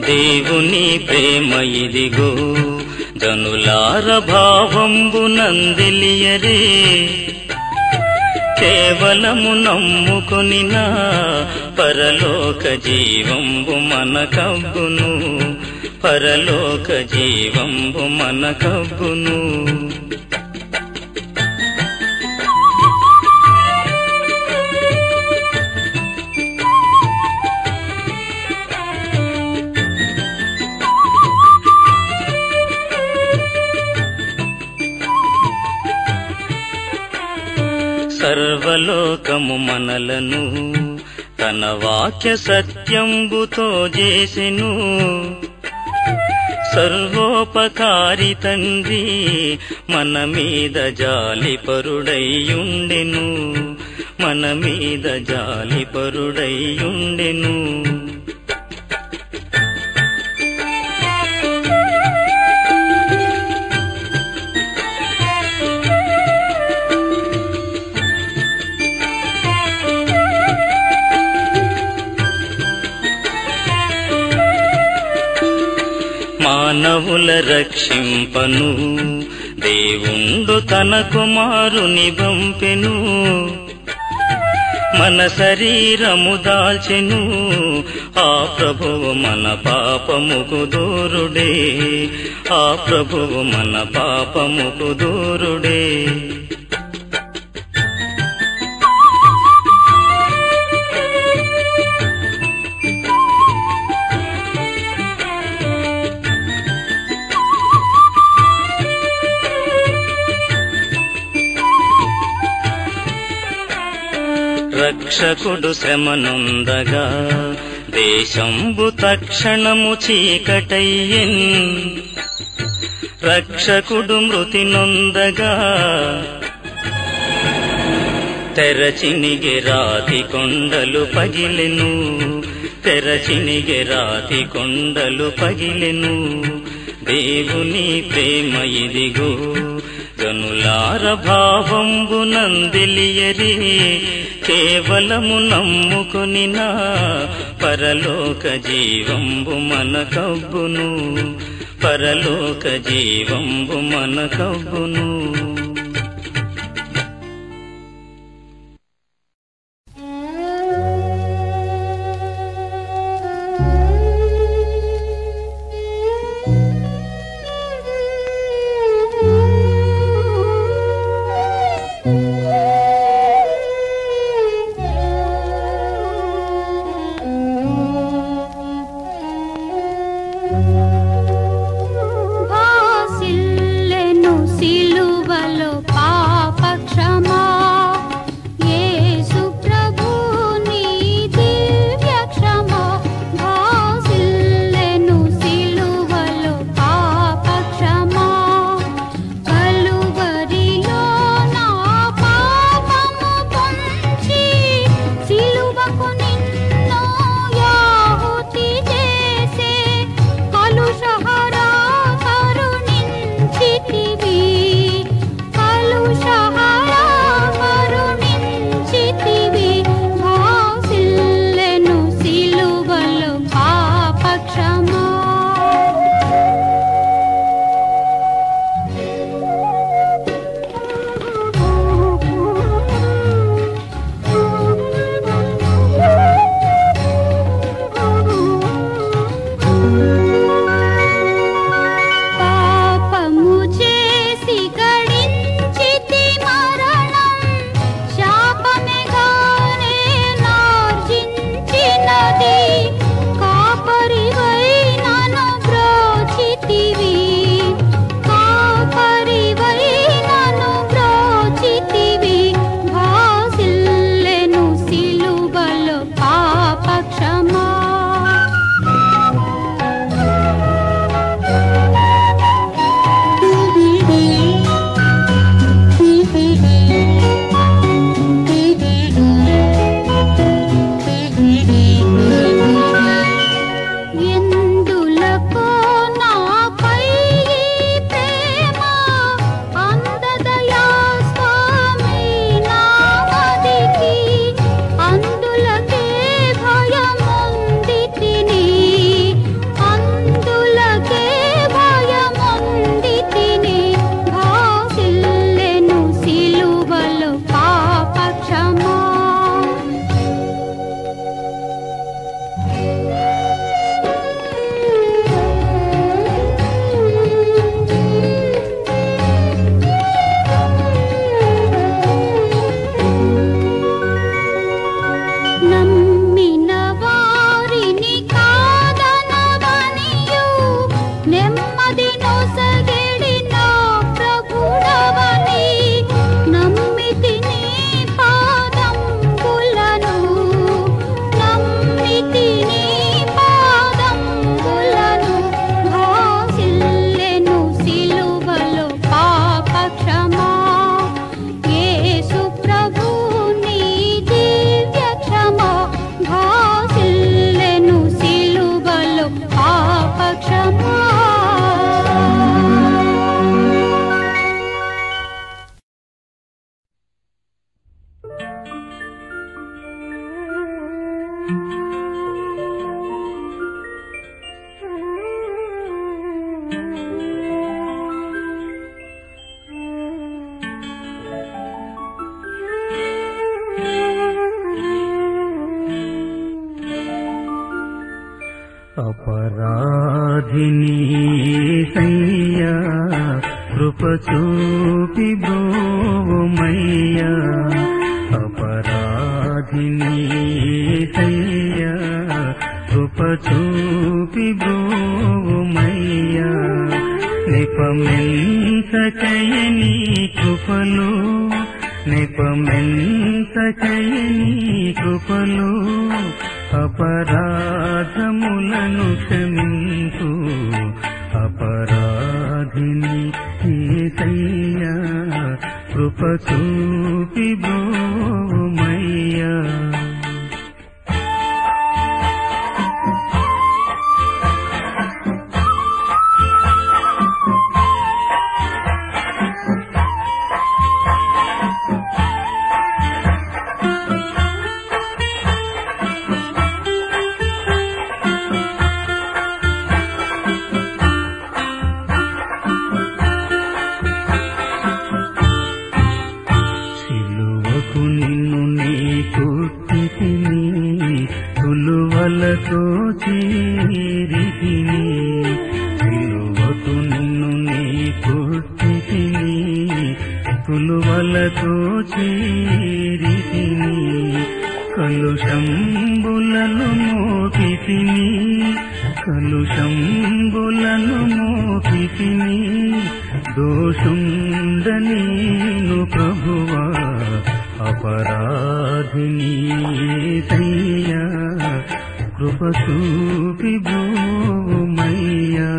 దేవుని ప్రేమ ఇదిగో జనులార భావంబు నందిలియరే కేవలము నమ్ముకొనిన పరలోక జీవంబు మన కబ్బును పరలోక జీవంబు మన కబ్బును సర్వలోకము మనలను తన వాక్య సత్యంబుతో చేసెను సర్వోపకారి తండ్రి మన మీద జాలి పరుడైయుండెను మన మీద జాలి పరుడైయుండెను మానవుల రక్షింపను దేవుండు తన కుమారుని పంపెను మన శరీరము దాల్చెను ఆ ప్రభువు మన పాపముకు దూరుడే ఆ ప్రభువు మన పాపముకు దూరుడే రక్షకుడు శ్రమనుందగా దేశంబు తక్షణము చీకటయ్యెన్ రక్షకుడు మృతి నొందగా తెరచినిగి రాతి కొండలు పగిలెను తెరచినిగి రాతి కొండలు పగిలెను దేవుని ప్రేమ ఇదిగో జనులార భావంబు నందిలియరి కేవలము నమ్ముకొనిన పరలోక జీవంబు మన కబ్బును పరలోక జీవంబు మన కబ్బును భాసిల్లెను సిలువలో అపరాధిని సయ్యా కృప చూపి బ్రోమయ్యా అపరాధిని సయ్యా కృప చూపి బ్రోమయ్యా నిపమెంతకయని కృపలో నిపమెంతకయని కృపలో అపరాధములను క్షమించు అపరాధిని ఏసయ్యా కృప చూపి బ్రోమయ్యా సిలువకు నిన్ను నీ కొట్టి తిని తులువలతో చేరి తిని సిలువకు నిన్ను నీ కొట్టి తిని తులువలతో చేరి తిని కలుషంబులను మోపి తిని కలుషంబులను మోపి తిని దోషుండనీను ప్రభువా అపరాధిని సయ్యా కృప చూపి భూమయ్యా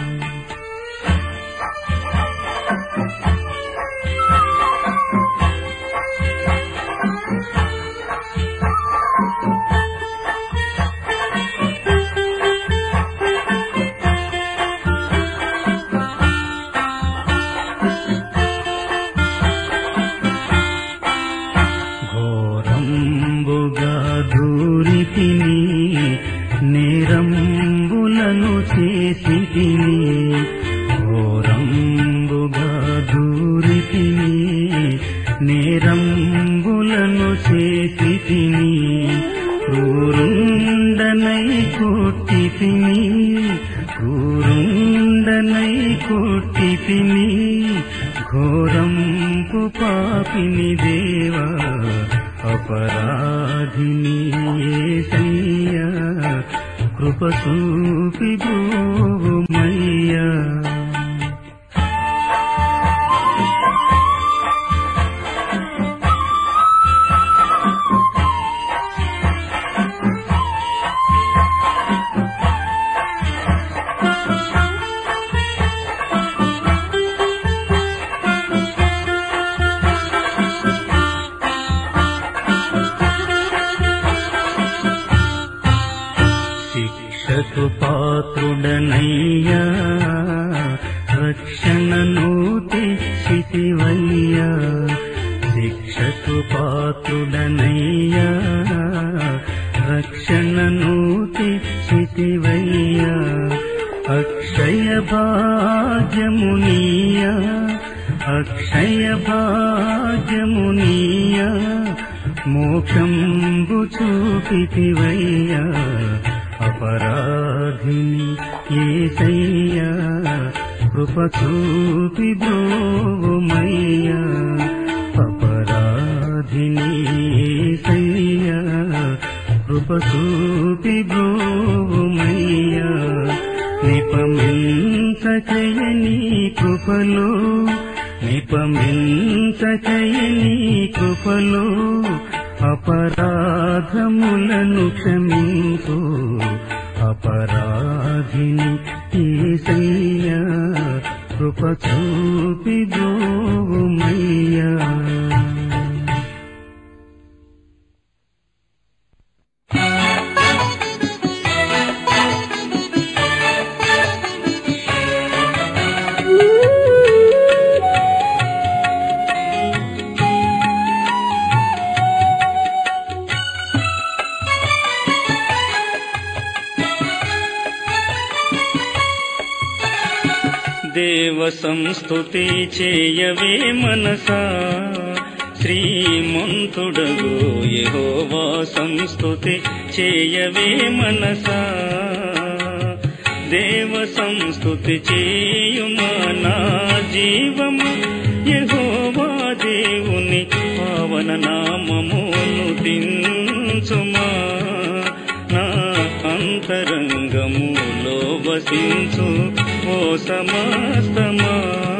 ఘోరంబుగా దూరి తిని నేరంబులను చేసి తిని ఘోరంబుగా దూరి తిని నేరంబులను చేసి తిని క్రూరుండనై కొట్టి తిని క్రూరుండనై కొట్టి తిని ఘోరంపు పాపిని దేవా అపరాధిని ఏసయ్యా కృప చూపి భూమయ్యా శిక్షకు పాత్రుడనయ్యా రక్షణను తెచ్చితివయ్యా శిక్షకు పాత్రుడనయ్యా రక్షణను తెచ్చితివయ్యా అక్షయ భాగ్యమునియా అక్షయ భాగ్యమునియా మోక్షంబు చూపితివయ్యా అపరాధిని ఏసయ్యా కృప చూపి బ్రోమయ్యా అపరాధిని ఏసయ్యా కృప చూపి బ్రోమయ్యా నిపమించకయని కృపలో నిపమించకయని కృపలో అపరాధములను క్షమించు అపరాధిని ఏసయ్యా కృప చూపి బ్రోమయ్యా ఆ దేవ సంస్థుతి చేయవే మనసా శ్రీమంతుడగు యెహోవా సంస్థుతి చేయవే మనసా దేవ సంస్థుతి చేయుమా నా జీవము యెహోవా దేవుని పావన నామమును దించుమా నా అంతరంగములో వసించు ఓ సమస్తమా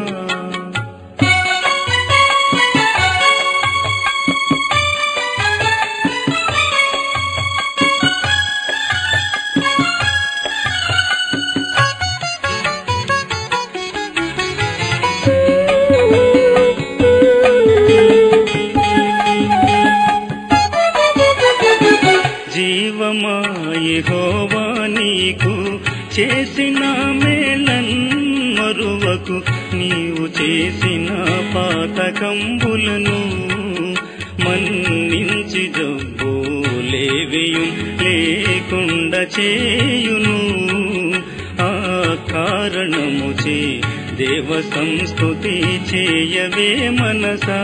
జీవమాయహోవా నీకు చేసిన మేళన్ మరువకు నీవు చేసిన పాతకంబులను మన్నించి జబ్బు లేవియు లేకుండా చేయును ఆ కారణము చే దేవ సంస్థుతి చేయవే మనసా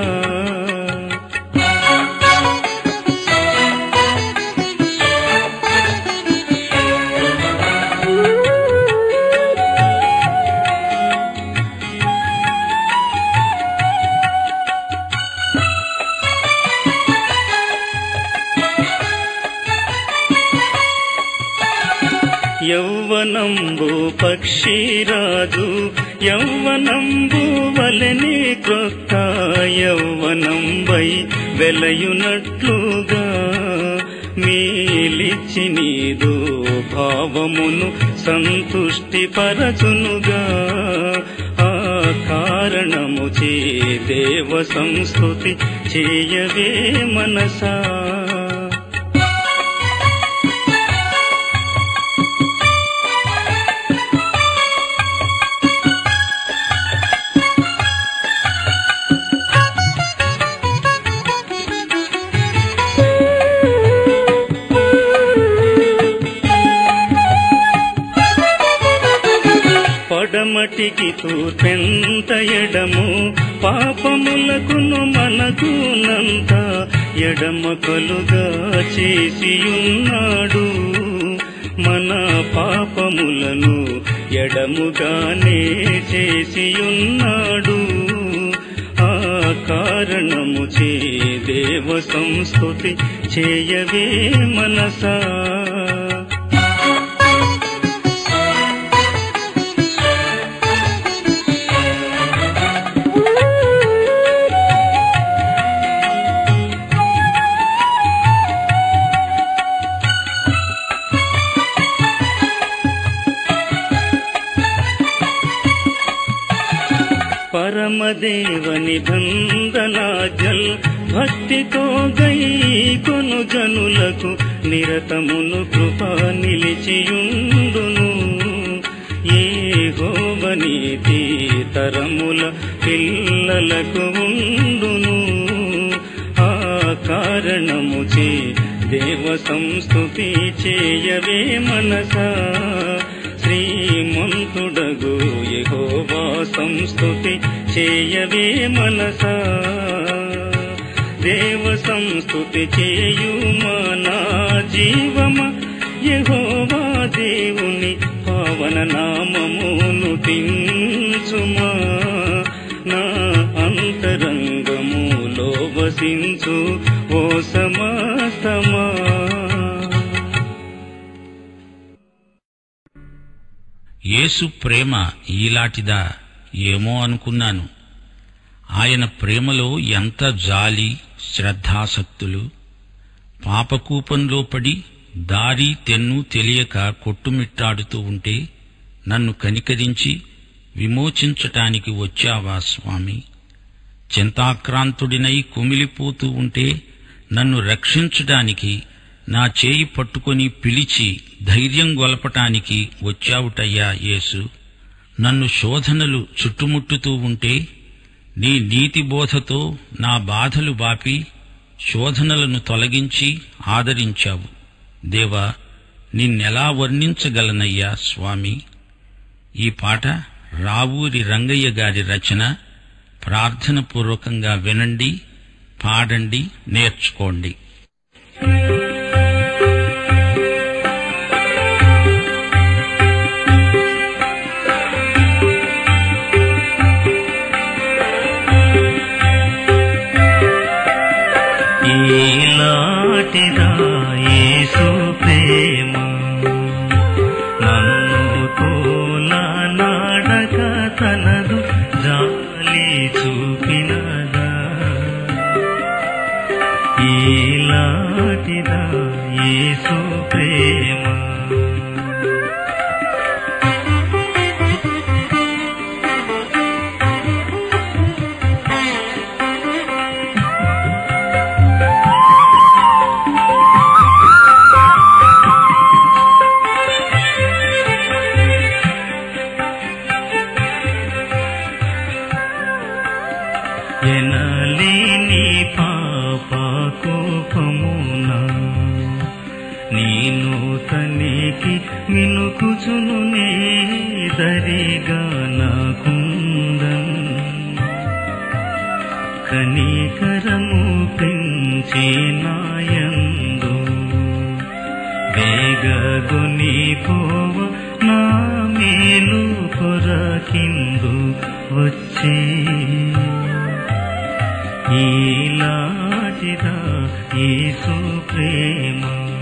యౌవనంబు పక్షిరాజు యౌవనంబు వలనే క్రొత్త యౌవనంబై వెలయునట్లుగా మేలిచ్చి నీదు భావమును సంతుష్టి పరచునుగా ఆ కారణము చే దేవ సంస్కృతి చేయవే మనసా పడమటికి తూర్పెంత ఎడము పాపములకును మనకునంత ఎడమ కలుగా చేసియున్నాడు మన పాపములను ఎడముగానే చేసియున్నాడు ఆ కారణము చే దేవ సంస్కృతి చేయవే మనసా పరమదేవని బంధనాజల్ భక్తితో గై కొను జనులకు నిరతమును కృప నిలిచియుండును ఏ గోవనీతి తరముల పిల్లలకు ఉండును ఆ కారణము చే దేవ సంస్థుతి చేయవే మనసా శ్రీమంతుడగు యెహోవా సంస్థుతి చేయవే మనసా దేవ సంస్థుతి చేయుమా నా జీవమ యెహోవా దేవుని పావన నామమును తించుమా నా అంతరంగములో వసించు ఓ సమస్తమా యేసు ప్రేమ ఈలాటిదా ఏమో అనుకున్నాను ఆయన ప్రేమలో ఎంత జాలి శ్రద్ధాసక్తులు పాపకూపంలో పడి దారి తెన్ను తెలియక కొట్టుమిట్టాడుతూ ఉంటే నన్ను కనికరించి విమోచించటానికి వచ్చావా స్వామి చింతాక్రాంతుడినై కుమిలిపోతూ ఉంటే నన్ను రక్షించడానికి నా చేయి పట్టుకొని పిలిచి ధైర్యం గొలపటానికి వచ్చావుటయ్యా యేసు నన్ను శోధనలు చుట్టుముట్టుతూ ఉంటే నీ నీతి బోధతో నా బాధలు బాపి శోధనలను తొలగించి ఆదరించావు దేవా నిన్నెలా వర్ణించగలనయ్యా స్వామి ఈ పాట రావూరి రంగయ్య గారి రచన ప్రార్థన పూర్వకంగా వినండి పాడండి నేర్చుకోండి ఈలాటిదా యేసు ప్రేమ నన్ను తోల నాడక తనదు జాలి చూపినదా ఈలాటిదా యేసు ప్రేమ ఎనలేని పాప కోపమున నేను తనికి మినుకుచును నే దరిగా నాకుందన్ కనికరము పెంచి నాయందు వేగగొని పోవ నా మేలు కొరకిందు వచ్చి ఈలాటిదా యేసు ప్రేమ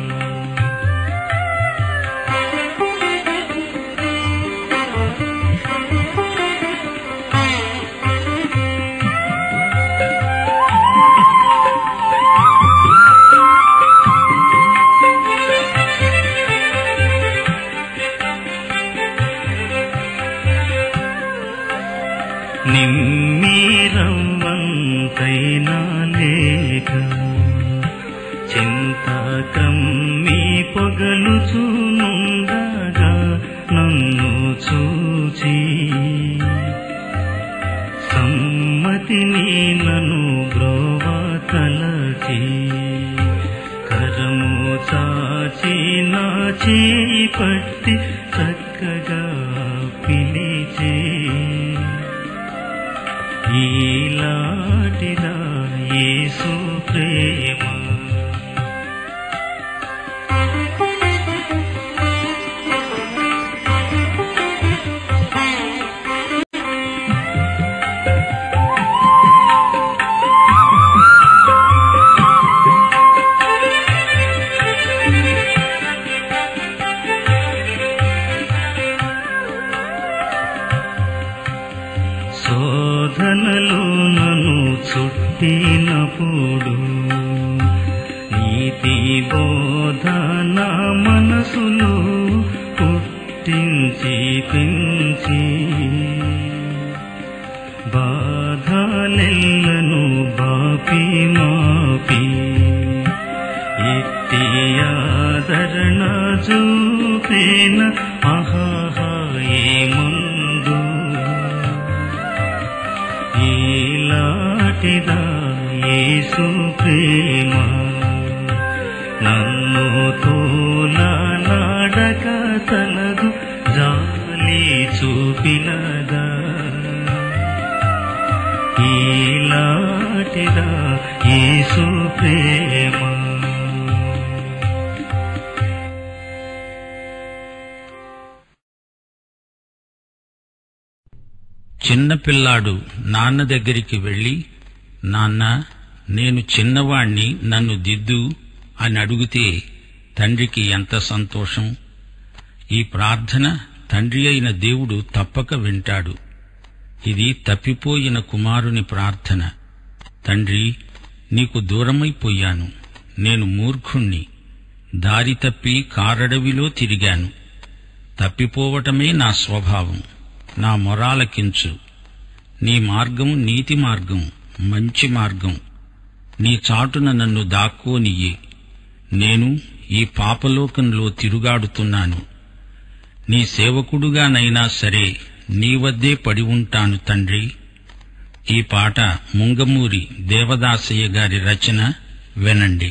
నిమ్మీరవ్వంతైనా లేక చింత కమ్మి పొగలుచునుండగా నన్ను చూచి సమ్మతిని నన్ను బ్రోవ తలచి కరము చాచి నా చేయి పట్టి చక్కగా పిలిచే ఈలాటిదా యేసు ప్రేమ శోధనలు నన్ను చుట్టినప్పుడు నీతి బోధన మనసులో పుట్టించి పెంచి బాధలెల్లను బాపి మాపి ఎత్తి ఆదరణ చూపిన ఆహాహా ఏముందు ఈలాటిదా యేసు ప్రేమ నన్ను తోల నాడక తనదు జాలి చూపినదా ఈలాటిదా యేసు ప్రేమ చిన్నపిల్లాడు నాన్న దగ్గరికి వెళ్లి నాన్న నేను చిన్నవాణ్ణి నన్ను దిద్దు అని అడిగితే తండ్రికి ఎంత సంతోషం ఈ ప్రార్థన తండ్రి అయిన దేవుడు తప్పక వింటాడు ఇది తప్పిపోయిన కుమారుని ప్రార్థన తండ్రి నీకు దూరమైపోయాను నేను మూర్ఖుణ్ణి దారి తప్పి కారడవిలో తిరిగాను తప్పిపోవటమే నా స్వభావం నా మొరాలకించు నీ మార్గం నీతి మార్గం మంచి మార్గం నీ చాటున నన్ను దాక్కోనియ్యి నేను ఈ పాపలోకంలో తిరుగాడుతున్నాను నీ సేవకుడుగానైనా సరే నీ వద్దే పడి ఉంటాను తండ్రి ఈ పాట ముంగమూరి దేవదాసయ్య గారి రచన వినండి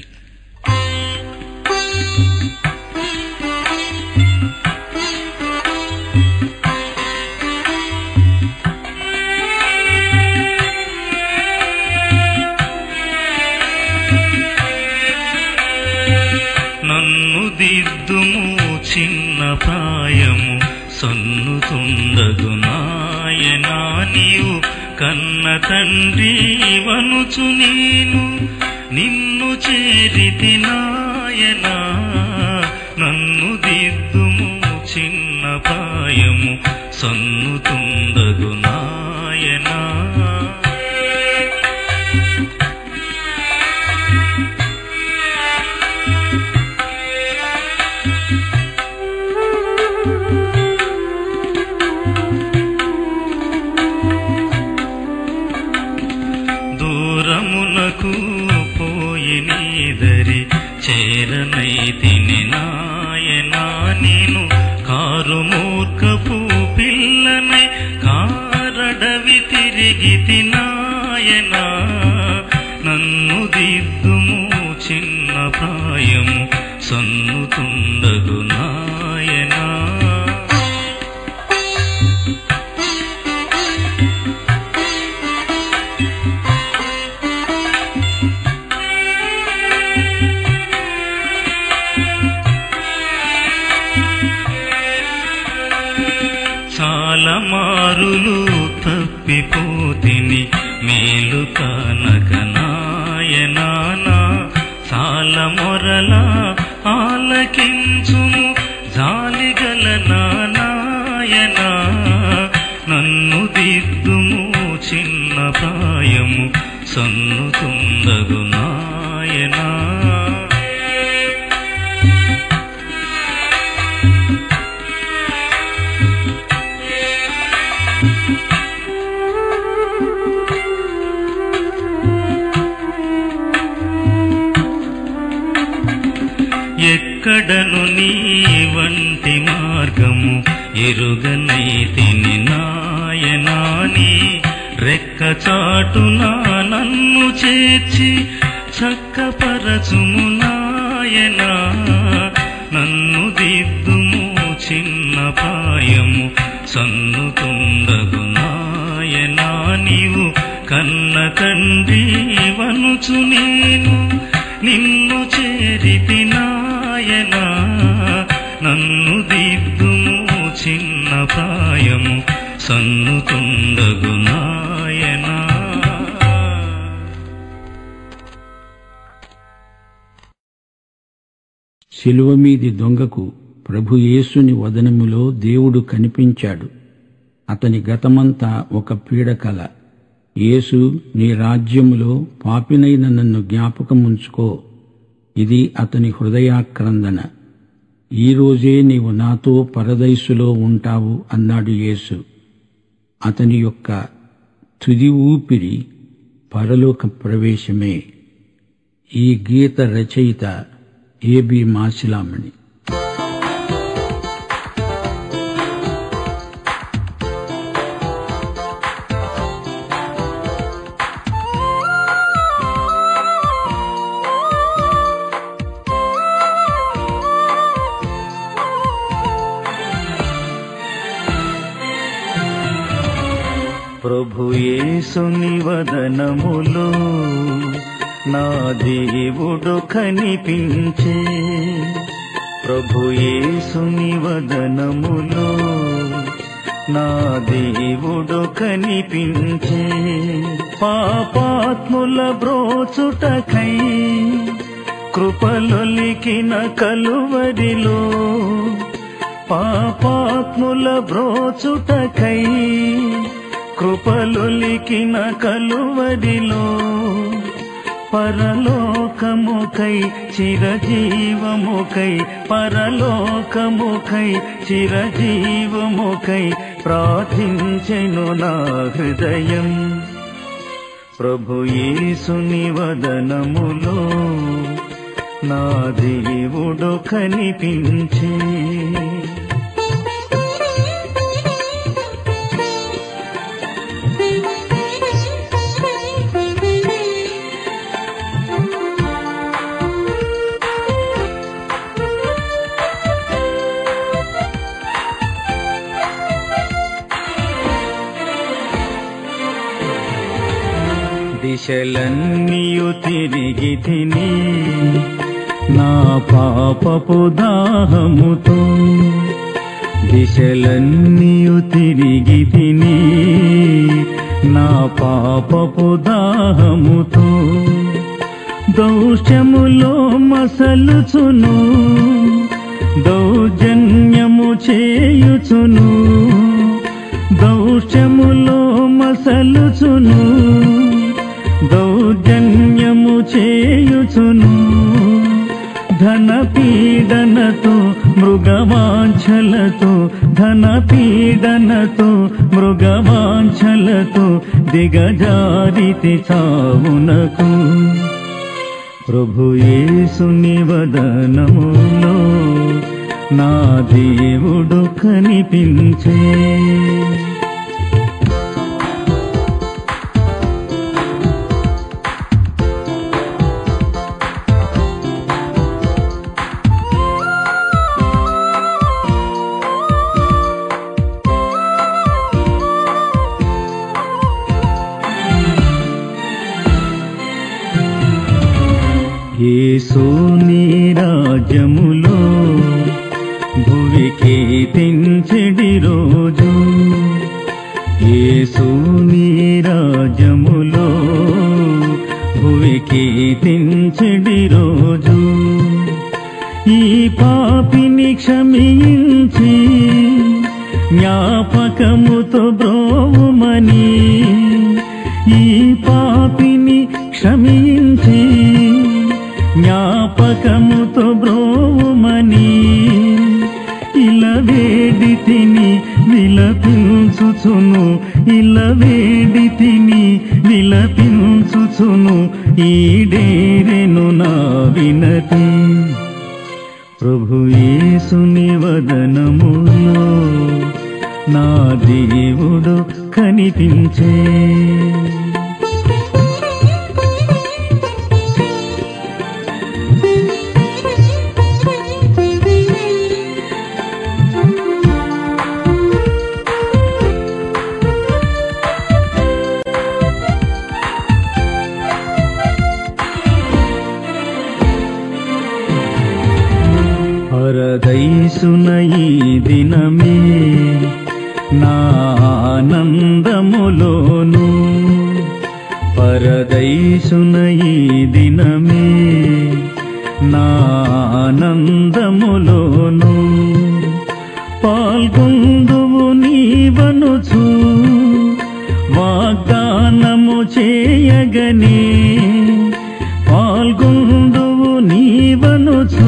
సన్నుతుండగు నాయనా నీవు కన్న తండ్రి వనుచు నేను నిన్ను చేరితి నాయనా నన్ను దిద్దుము చిన్న ప్రాయము సన్నుతుండగు నాయనా దూరమునకు పోయి నీదరి చేరనైతిని నాయనా నేను కారు మూర్ఖపు పిల్లనై కారడవి తిరిగి నాయనా నన్ను దిద్దుము చిన్న ప్రాయము సన్నుతుండగు నాయనా చాలా మారులు తప్పిపోతిని మేలు కనక నాయనా సాల మొరల ఆలకించుము జాలిగల నా నాయనా నన్ను దిద్దుము చిన్న ప్రాయము సన్నుతుండగు నాయనా ఎక్కడను నీ వంటి మార్గము ఎరుగనైతిని నాయనాని రెక్క చాటున నన్ను చేర్చి చక్కపరచుము నాయనా నన్ను దిద్దుము చిన్న ప్రాయము సన్నుతుండగు నాయనా నీవు కన్న తండ్రి వనుచు నేను నిన్ను చేరితి నాయనా నన్ను దిద్దుము చిన్న ప్రాయము సన్నుతుండగు నాయనా శిలువ మీది దొంగకు ప్రభు యేసుని వదనములో దేవుడు కనిపించాడు అతని గతమంతా ఒక పీడకల యేసు నీ రాజ్యములో పాపినైన నన్ను జ్ఞాపకముంచుకో ఇది అతని హృదయాక్రందన ఈ రోజే నీవు నాతో పరదైసులో ఉంటావు అన్నాడు యేసు అతని యొక్క తుది ఊపిరి పరలోక ప్రవేశమే ఈ గీత రచయిత ఏబి మాసిలామణి ప్రభు యేసుని వదనములో నా దేవుడు కనిపించే ప్రభు యేసుని వదనములో నా దేవుడు కనిపించే పాపాత్ముల బ్రోచుటకై కృపలొలికిన కలువరిలో పాపాత్ముల బ్రోచుటకై కృపలొలికిన కలువరిలో పరలోకముకై చిరజీవముకై పరలోకముకై చిరజీవముకై ప్రార్థించెను నా హృదయం ప్రభు యేసుని వదనములో నా దేవుడు కనిపించే దిశలన్నీయు తిరిగి తిని నా పాపపు దాహముతో దిశలన్నీయు తిరిగి తిని నా పాపపు దాహముతో దౌష్యములో మసలుచును దౌర్జన్యము చేయుచును దౌష్యములో మసలుచును దౌర్జన్యము చేయుచును ధన పీడనతో మృగవాంఛలతో ధన పీడనతో మృగవాంఛలతో దిగజారితి చావునకు ప్రభు యేసుని వదనములో నా దేవుడు కనిపించే యేసుని రాజ్యములో భువికి తెంచెడి రోజు యేసుని రాజ్యములో భువికి తెంచెడి రోజు ఈ పాపిని క్షమించి జ్ఞాపకముతో బ్రోవుమని ఈ పాపిని క్షమించి జ్ఞాపకముతో బ్రోవుమని ఇలా వేడి తిని విలపించుచును ఇలా వేడి తిని విలపించుచును ఈడేరెను నా వినతి ప్రభు యేసుని వదనములో నా దేవుడు కనిపించే పరదైసున ఈ దినమే నా ఆనందములోను పరదైసున ఈ దినమే నా ఆనందములోను పాల్గొందువు నీవనుచు వాగ్దానము చేయగనే పాల్గొందువు నీవనుచు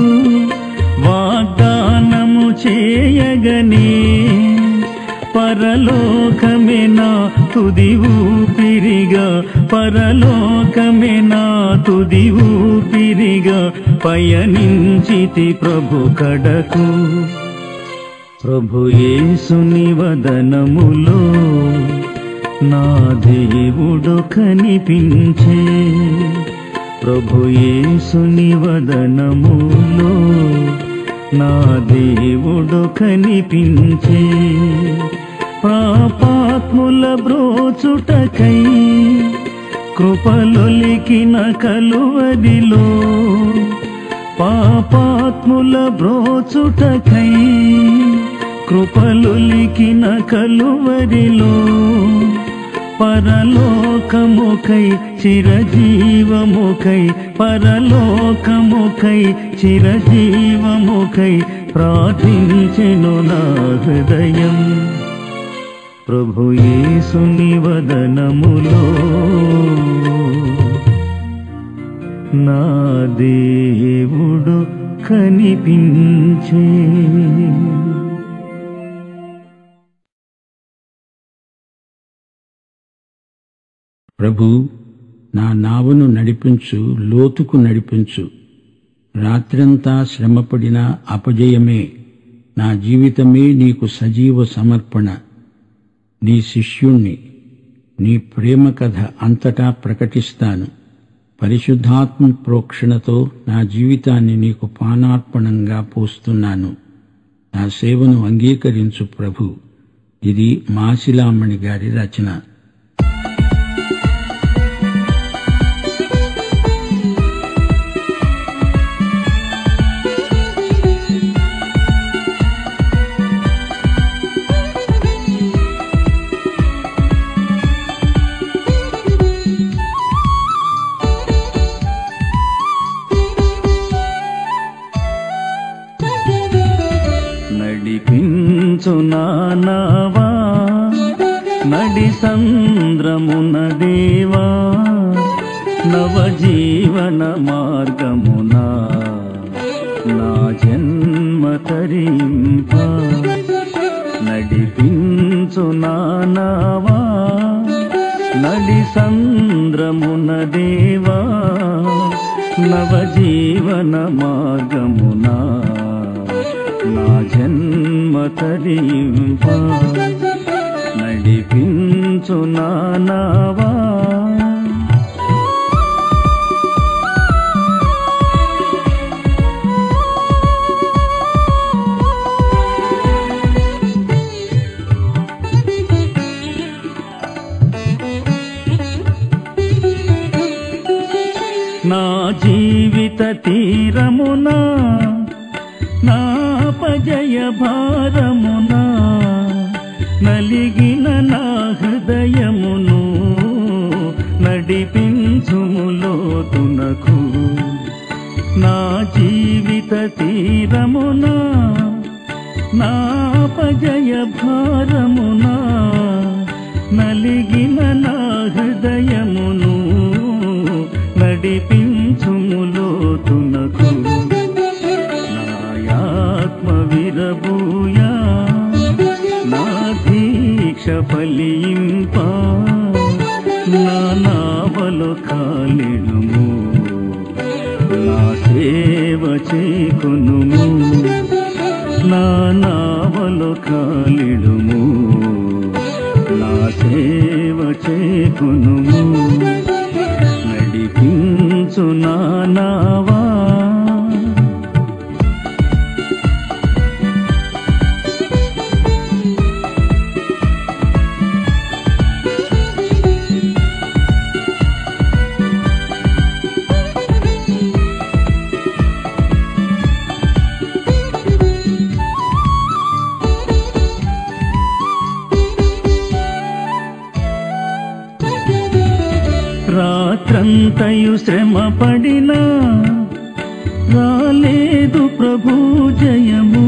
వాగ్దానము చేయగనే పరలోకమే నా తుది ఊపిరిగా పరలోకమే నా తుది ఊపిరిగా పయనించితి ప్రభు కడకు ప్రభు యేసుని వదనములో నా దేవుడు కనిపించే ప్రభు యేసుని వదనములో నా దేవుడు కనిపించే పాపాత్ముల బ్రోచుటకై కృపలొలికిన కలువదిలో పాపాత్ముల బ్రోచుటకై కృపలొలికిన కలువరిలో పరలోకముకై చిరజీవముకై పరలోకముకై చిరజీవముకై ప్రార్థించెను నా హృదయం ప్రభు యేసుని వదనములో నా దేవుడు కనిపించే ప్రభు నా నావను నడిపించు లోతుకు నడిపించు రాత్రంతా శ్రమపడిన అపజయమే నా జీవితమే నీకు సజీవ సమర్పణ నీ శిష్యుణ్ణి నీ ప్రేమ కథ అంతటా ప్రకటిస్తాను పరిశుద్ధాత్మ ప్రోక్షణతో నా జీవితాన్ని నీకు పానార్పణంగా పోస్తున్నాను నా సేవను అంగీకరించు ప్రభు ఇది మాసిలామణి గారి రచన నడిపించు నానావా నడి సంద్రమున దేవా నవజీవన మార్గమునా నా జన్మ తరింప నడిపించు నానావా నడి సంద్రమున దేవా నవజీవన మార్గమునా నా జన్మ తరింప నడిపించు నానావా నా జీవిత తీరమునా నా పజయ భారమునా నలిగిన నా హృదయమును నడిపించుములోతునకు నా జీవిత తీరమునా నా పజయ భారమునా నలిగిన నా హృదయమును నడిపించుములోతునకు నాయాత్మ విరబూయా నా దీక్ష ఫలింప నా నావలు కాలిడుము నా సేవ చేకునుము నా నావలు కాలిడుము నా సేవ చేకునుము నడిపించు నా నావా రాత్రంతయు శ్రమ పడినా రాలేదు ప్రభు జయము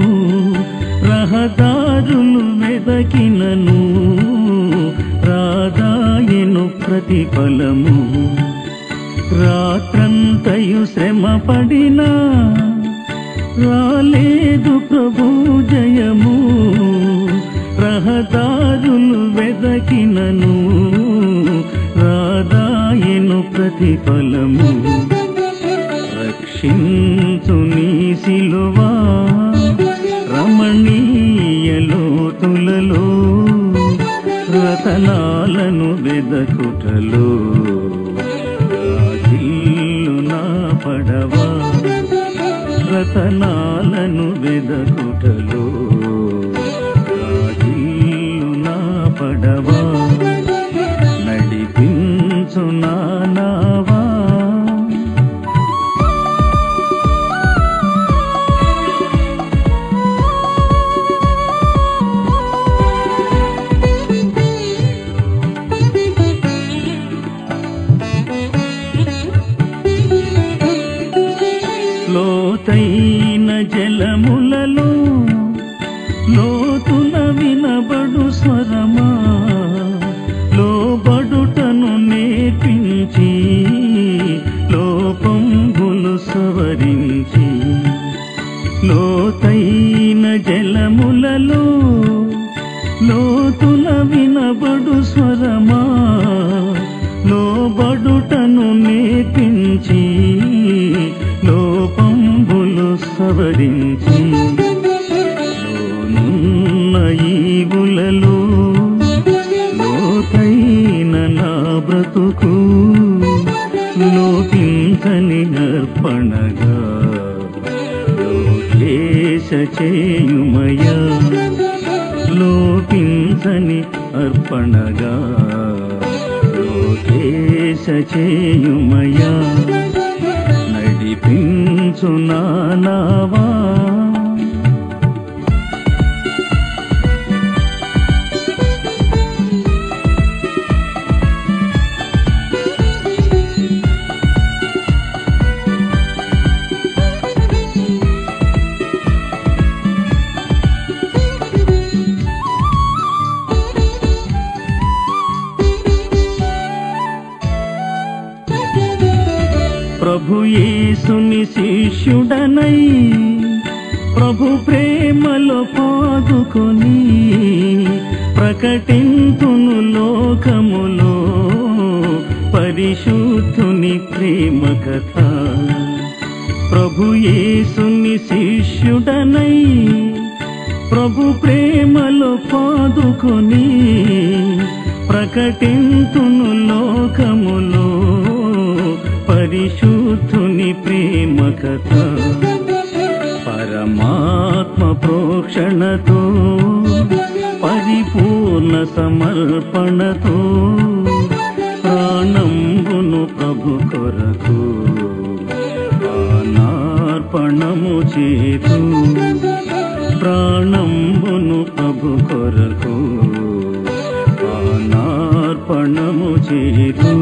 రహదారులు వెదకినను రాదాయను ప్రతిఫలము రాత్రంతయు శ్రమ పడినా రాలేదు ప్రభు జయము రహదారులు వెదకినను రాదాయను ప్రతిఫలము రక్షించు నీ సిలువా రమణీయలోతులలో రతనాలను వెదకుటలో రాజిల్లు నా పడవా రతనాలను వెదకుటలో రాజిల్లు నా పడవా నడిపించు నా నావా లోతైన జలములలో లోతున వినబడు స్వరమా లోబడుటను నేర్పించి లోపంబులు సవరించి లోతైన జలములలో లోతున వినబడు స్వరమా లోబడుటను నేర్పించి లోపంబులు సవరించి లోనున్న ఈవులలో లోతైన నా బ్రతుకు లోపించని అర్పణగా లోకేశ చేయుమయా లోపించని అర్పణగా లోకేశ చేయుమయా నడిపించు నానావా ప్రభు యేసుని శిష్యుడనై ప్రభు ప్రేమలో పాదుకొని ప్రకటింతును లోకములో పరిశుద్ధుని ప్రేమ కథ ప్రభు యేసుని శిష్యుడనై ప్రభు ప్రేమలో పాదుకొని ప్రకటింతును లోకములో పరిశుద్ధుని ప్రేమ కథ పరమాత్మ ప్రోక్షణతో పరిపూర్ణ సమర్పణతో ప్రాణంబును ప్రభు కొరకు ప్రాణార్పణము చేతు ప్రాణంబును ప్రభు కొరకు ప్రాణార్పణము చేతు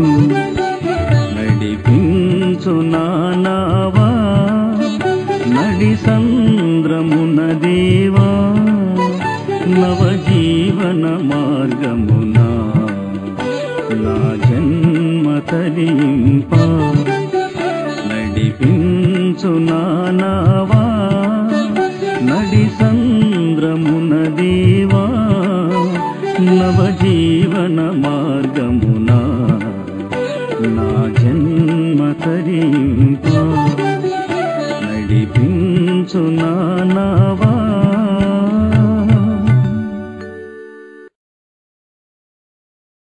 నడిపించు నానావా నడి సంద్రమున దేవా నవజీవన మార్గమున నా జన్మ తరింప నడిపించు నానావా నడి సంద్రమున దేవా నవజీవన మార్గమున నా జన్మ తరింప నడిపించు నానావా